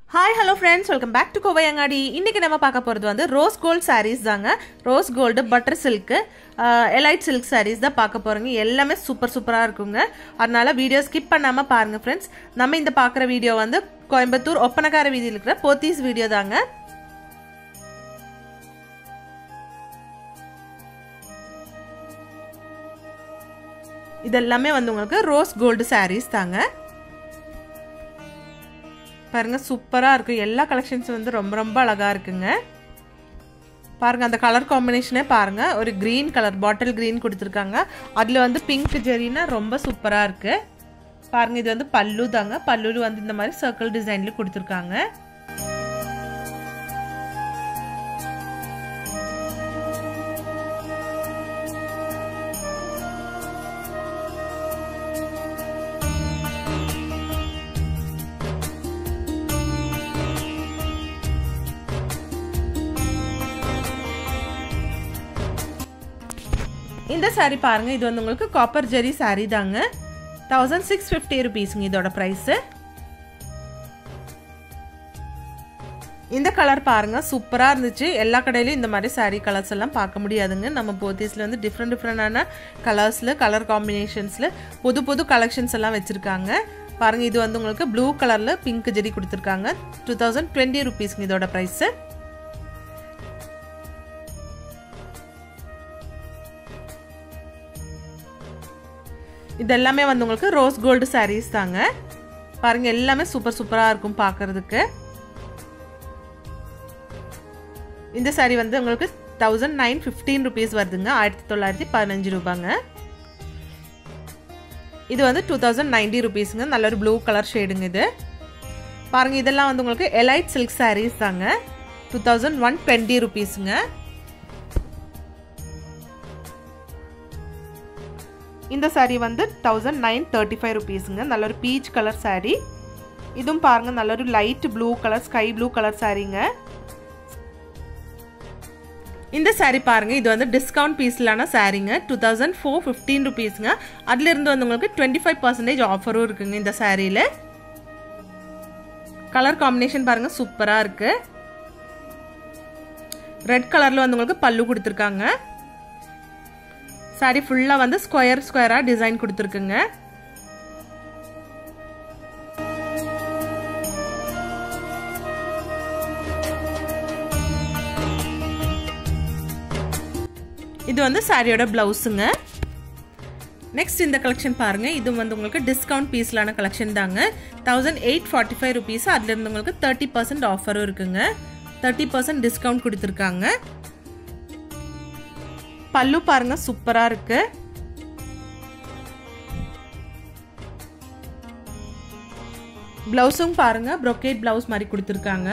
hi hello friends welcome back to Kovaiangadi இன்றைக்கி நம்ம பார்க்க போகிறது வந்து ரோஸ் கோல்ட் சாரீஸ் தாங்க rose gold butter silk elite silk sarees தான் பார்க்க போகிறோங்க எல்லாமே சூப்பர் சூப்பராக இருக்குங்க அதனால வீடியோ ஸ்கிப் பண்ணாமல் பாருங்கள் ஃப்ரெண்ட்ஸ் நம்ம இந்த பார்க்குற வீடியோ வந்து கோயம்புத்தூர் ஒப்பனக்கார வீதியில் இருக்கிற போத்தீஸ் வீடியோ தாங்க இதெல்லாமே வந்து உங்களுக்கு ரோஸ் கோல்டு சாரீஸ் தாங்க பாருங்க சூப்பராக இருக்குது எல்லா கலெக்ஷன்ஸும் வந்து ரொம்ப ரொம்ப அழகாக இருக்குங்க பாருங்கள் அந்த கலர் காம்பினேஷனே பாருங்கள் ஒரு க்ரீன் கலர் பாட்டில் க்ரீன் கொடுத்துருக்காங்க அதில் வந்து பிங்க் ஜெரினா ரொம்ப சூப்பராக இருக்குது பாருங்கள் இது வந்து பல்லு தாங்க பல்லுல வந்து இந்த மாதிரி சர்க்கிள் டிசைனில் கொடுத்துருக்காங்க இந்த சாரீ பாருங்கள் இது வந்து உங்களுக்கு காப்பர் ஜெரி சாரீ தாங்க தௌசண்ட் சிக்ஸ் ஃபிஃப்டி ருபீஸுங்க இதோட ப்ரைஸு இந்த கலர் பாருங்கள் சூப்பராக இருந்துச்சு எல்லா கடையிலையும் இந்த மாதிரி சாரீ கலர்ஸ் எல்லாம் பார்க்க முடியாதுங்க நம்ம போத்தீஸில் வந்து டிஃப்ரெண்ட் டிஃப்ரெண்டான கலர்ஸில் கலர் காம்பினேஷன்ஸில் புது புது கலெக்ஷன்ஸ் எல்லாம் வச்சுருக்காங்க பாருங்கள் இது வந்து உங்களுக்கு ப்ளூ கலரில் பிங்க் ஜெரி கொடுத்துருக்காங்க டூ தௌசண்ட் டுவெண்ட்டி ருபீஸ்ங்க இதோட ப்ரைஸு இது எல்லாமே வந்து உங்களுக்கு ரோஸ் கோல்டு சாரீஸ் தாங்க பாருங்க எல்லாமே சூப்பர் சூப்பராக இருக்கும் பார்க்கறதுக்கு இந்த சாரீ வந்து உங்களுக்கு தௌசண்ட் நைன் ஃபிஃப்டீன் ருபீஸ் வருதுங்க ஆயிரத்தி தொள்ளாயிரத்தி பதினஞ்சு ரூபாங்க இது வந்து டூ தௌசண்ட் நைன்டி ருபீஸுங்க நல்ல ஒரு ப்ளூ கலர் ஷேடுங்க இது பாருங்க இதெல்லாம் வந்து உங்களுக்கு எலைட் சில்க் சாரீஸ் தாங்க டூ தௌசண்ட் ஒன் டுவெண்ட்டி ருபீஸுங்க இந்த சாரீ வந்து தௌசண்ட் நைன் தேர்ட்டி ஃபைவ் ருபீஸுங்க நல்ல ஒரு பீச் கலர் சாரீ இதுவும் பாருங்கள் நல்ல ஒரு light blue colour sky blue colour சாரீங்க இந்த சாரீ பாருங்கள் இது வந்து டிஸ்கவுண்ட் பீஸ்லான சாரீங்க டூ தௌசண்ட் ஃபோர் ஃபிஃப்டீன் ருபீஸுங்க அதுலேருந்து வந்து உங்களுக்கு டுவெண்ட்டி ஃபைவ் பர்சன்டேஜ் ஆஃபரும் இருக்குங்க இந்த சாரியில் கலர் காம்பினேஷன் பாருங்கள் சூப்பராக இருக்குது ரெட் கலரில் வந்து உங்களுக்கு பல்லு கொடுத்துருக்காங்க சாரி ஃபுல்லாக வந்து ஸ்கொயர் ஸ்கொயராக டிசைன் கொடுத்துருக்குங்க இது வந்து சாரியோட பிளவுஸுங்க நெக்ஸ்ட் இந்த கலெக்ஷன் பாருங்கள் இது வந்து உங்களுக்கு டிஸ்கவுண்ட் பீஸ்லான கலெக்ஷன் தாங்க thousand eight forty five rupees அதுலேருந்து உங்களுக்கு தேர்ட்டி பர்சன்ட் ஆஃபரும் இருக்குங்க தேர்ட்டி பர்சன்ட் டிஸ்கவுண்ட் கொடுத்துருக்காங்க பல்லு பாருங்க சூப்பரா இருக்கு பிளவுஸும் பாருங்க ப்ரொக்கேட் பிளவுஸ் மாதிரி கொடுத்துருக்காங்க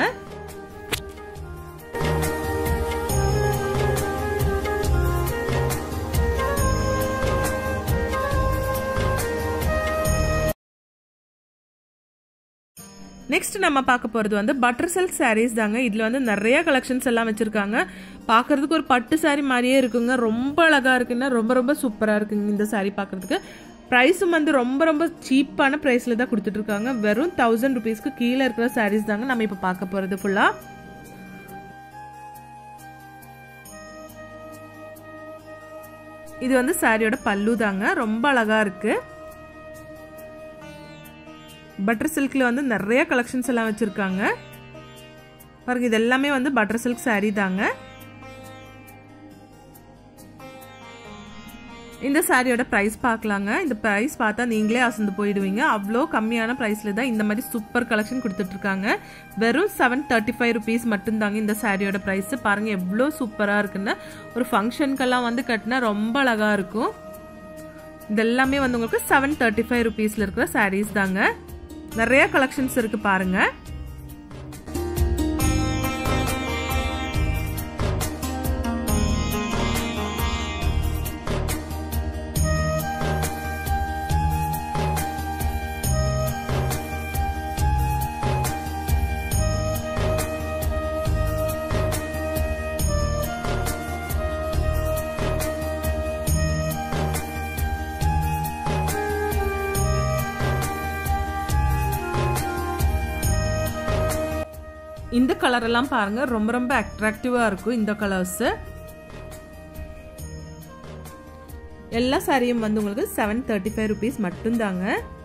நெக்ஸ்ட் நம்ம பார்க்க போகிறது வந்து பட்டர் சில்க் சாரீஸ் தாங்க இதில் வந்து நிறைய கலெக்ஷன்ஸ் எல்லாம் வச்சுருக்காங்க பார்க்குறதுக்கு ஒரு பட்டு சாரீ மாதிரியே இருக்குங்க ரொம்ப அழகாக இருக்குன்னா ரொம்ப ரொம்ப சூப்பராக இருக்குங்க இந்த சாரீ பார்க்குறதுக்கு ப்ரைஸும் வந்து ரொம்ப ரொம்ப சீப்பான ப்ரைஸில் தான் கொடுத்துட்ருக்காங்க வெறும் தௌசண்ட் ருபீஸ்க்கு கீழே இருக்கிற சாரீஸ் தாங்க நம்ம இப்போ பார்க்க போகிறது ஃபுல்லாக இது வந்து சாரியோட பல்லு தாங்க ரொம்ப அழகாக இருக்குது பட்டர் சில்கில் வந்து நிறைய கலெக்ஷன்ஸ் எல்லாம் வச்சுருக்காங்க பாருங்க இது எல்லாமே வந்து பட்டர் சில்க் சாரீ தாங்க இந்த சாரியோட ப்ரைஸ் பார்க்கலாங்க இந்த ப்ரைஸ் பார்த்தா நீங்களே அசந்து போயிடுவீங்க அவ்வளோ கம்மியான ப்ரைஸில் தான் இந்த மாதிரி சூப்பர் கலெக்ஷன் கொடுத்துட்ருக்காங்க வெறும் செவன் தேர்ட்டி ஃபைவ் ருபீஸ் மட்டும்தாங்க இந்த சாரியோட ப்ரைஸ் பாருங்கள் எவ்வளோ சூப்பராக இருக்குன்னு ஒரு ஃபங்க்ஷனுக்கெல்லாம் வந்து கட்டினா ரொம்ப அழகாக இருக்கும் இது எல்லாமே வந்து உங்களுக்கு செவன் தேர்ட்டி ஃபைவ் ருபீஸில் இருக்கிற சாரீஸ் தாங்க நிறைய கலெக்ஷன்ஸ் இருக்கு பாருங்க இந்த கலர் எல்லாம் பாருங்க ரொம்ப ரொம்ப அட்ராக்டிவா இருக்கும் இந்த கலர்ஸ் எல்லா சாரியும் வந்து உங்களுக்கு செவன் தேர்ட்டி ஃபைவ் ருபீஸ் மட்டும்தாங்க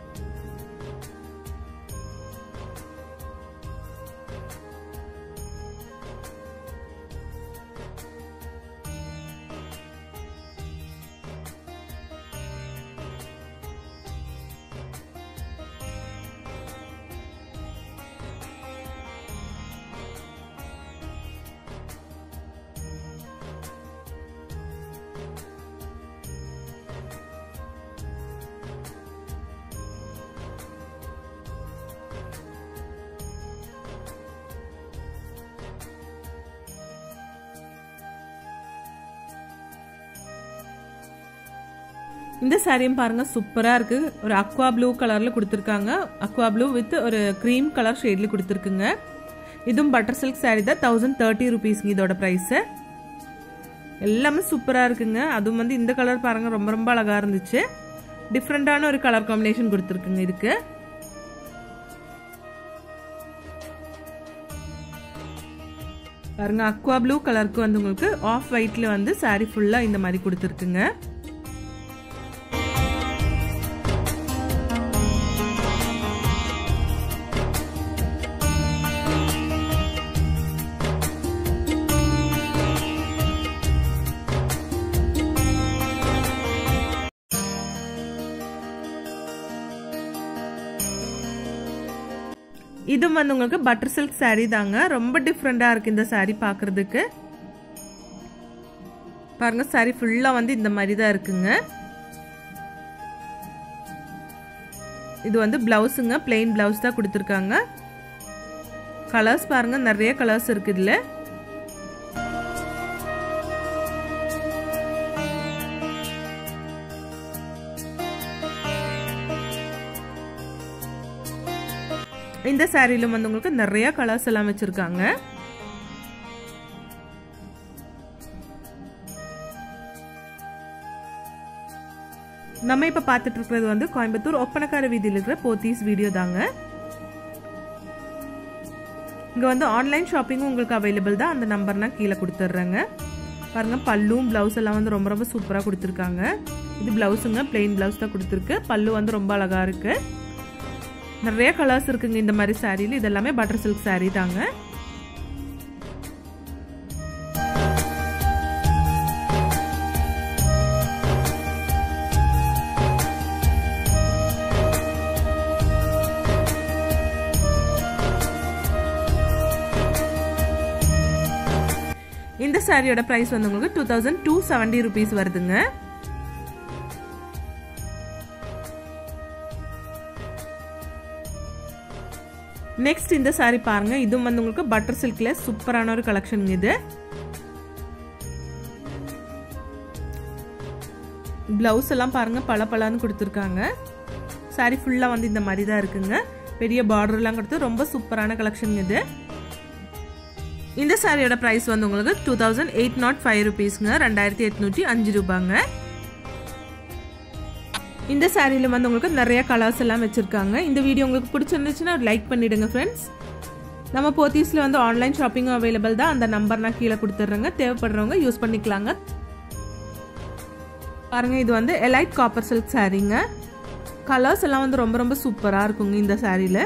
இந்த சாரியும் பாருங்க சூப்பரா இருக்கு ஒரு அக்வா ப்ளூ கலர்ல கொடுத்துருக்காங்க அக்வா ப்ளூ வித் ஒரு க்ரீம் கலர் ஷேட்ல கொடுத்துருக்குங்க இதுவும் பட்டர் சில்க் சாரி தான் தௌசண்ட் தேர்ட்டி ருபீஸ்ங்க இதோட ப்ரைஸ் எல்லாமே சூப்பரா இருக்குங்க அதுவும் வந்து இந்த கலர் பாருங்க ரொம்ப ரொம்ப அழகா இருந்துச்சு டிஃப்ரெண்டான ஒரு கலர் காம்பினேஷன் கொடுத்துருக்குங்க இதுக்கு பாருங்க அக்வா ப்ளூ கலருக்கு வந்து உங்களுக்கு ஆஃப் ஒயிட்ல வந்து சாரி ஃபுல்லா இந்த மாதிரி கொடுத்துருக்குங்க இதுவும் வந்து உங்களுக்கு பட்டர் சில்க் சாரீ தாங்க ரொம்ப டிஃப்ரெண்டா இருக்கு இந்த சாரீ பாக்குறதுக்கு பாருங்க சாரீ ஃபுல்லா வந்து இந்த மாதிரி தான் இருக்குங்க இது வந்து பிளவுஸுங்க பிளெயின் பிளவுஸ் தான் கொடுத்துருக்காங்க கலர்ஸ் பாருங்க நிறைய கலர்ஸ் இருக்கு இதுல இந்த சாரியிலும் வந்து உங்களுக்கு நிறைய கலர்ஸ் எல்லாம் வச்சிருக்காங்க நம்ம இப்ப பார்த்துட்டு இருக்கிறது வந்து கோயம்புத்தூர் ஒப்பனக்கார வீதியில் இருக்கிற போத்தீஸ் வீடியோ தாங்க இங்க வந்து ஆன்லைன் ஷாப்பிங்கும் உங்களுக்கு அவைலபிள் தான் அந்த நம்பர் நான் கீழே கொடுத்துட்றேங்க பாருங்க பல்லும் பிளவுஸ் எல்லாம் வந்து ரொம்ப ரொம்ப சூப்பராக கொடுத்துருக்காங்க இது பிளவுஸுங்க பிளெயின் பிளவுஸ் தான் கொடுத்துருக்கு பல்லு வந்து ரொம்ப அழகா இருக்கு நிறைய கலர்ஸ் இருக்குங்க இந்த மாதிரி சாரியில் இது எல்லாமே பட்டர் சில்க் சாரீ தாங்க இந்த சாரியோட பிரைஸ் வந்து உங்களுக்கு two thousand two seventy rupees வருதுங்க நெக்ஸ்ட் இந்த சாரி பாருங்க இதுவும் வந்து உங்களுக்கு பட்டர் சில்க்ல சூப்பரான ஒரு கலெக்ஷன் இது பிளவுஸ் எல்லாம் பாருங்க பல பலான்னு கொடுத்துருக்காங்க சாரி ஃபுல்லா வந்து இந்த மாதிரி தான் இருக்குங்க பெரிய பார்டர் எல்லாம் கொடுத்து ரொம்ப சூப்பரான கலெக்ஷன் இது இந்த சாரியோட பிரைஸ் வந்து உங்களுக்கு two thousand eight nought five ருபீஸ்ங்க ரெண்டாயிரத்தி எட்நூற்றி அஞ்சு ரூபாங்க இந்த சாரியில வந்து உங்களுக்கு நிறைய கலர்ஸ் எல்லாம் வச்சிருக்காங்க இந்த வீடியோ உங்களுக்கு பிடிச்சிருந்துச்சுன்னா லைக் பண்ணிடுங்க ஃப்ரெண்ட்ஸ் நம்ம போத்தீஸில் வந்து ஆன்லைன் ஷாப்பிங்கும் அவைலபிள் தான் அந்த நம்பர் நான் கீழே கொடுத்துட்றேங்க தேவைப்படுறவங்க யூஸ் பண்ணிக்கலாங்க பாருங்க இது வந்து எலைட் காப்பர் சில்க் சாரீங்க கலர்ஸ் எல்லாம் வந்து ரொம்ப ரொம்ப சூப்பராக இருக்குங்க இந்த சாரியில்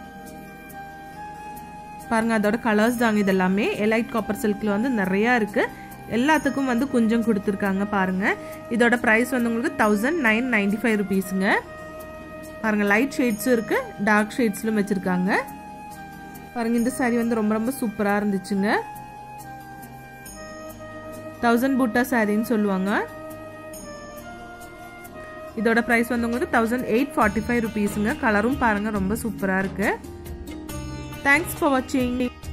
பாருங்க அதோட கலர்ஸ் தாங்க இது எல்லாமே எலைட் காப்பர் சில்கில் வந்து நிறையா இருக்குது எல்லாத்துக்கும் வந்து குஞ்சம் கொடுத்துருக்காங்க பாருங்க இதோட ப்ரைஸ் வந்து உங்களுக்கு தௌசண்ட் நைன் நைன்டி ஃபைவ் ருபீஸுங்க பாருங்க லைட் ஷேட்ஸும் இருக்கு டார்க் ஷேட்ஸ்லும் வச்சிருக்காங்க பாருங்க இந்த சாரி வந்து ரொம்ப ரொம்ப சூப்பராக இருந்துச்சுங்க தௌசண்ட் பூட்டா சாரின்னு சொல்லுவாங்க இதோட ப்ரைஸ் வந்து உங்களுக்கு தௌசண்ட் எயிட் ஃபார்ட்டி ஃபைவ் ருபீஸுங்க கலரும் பாருங்க ரொம்ப சூப்பராக இருக்கு தேங்க்ஸ் ஃபார் வாட்சிங்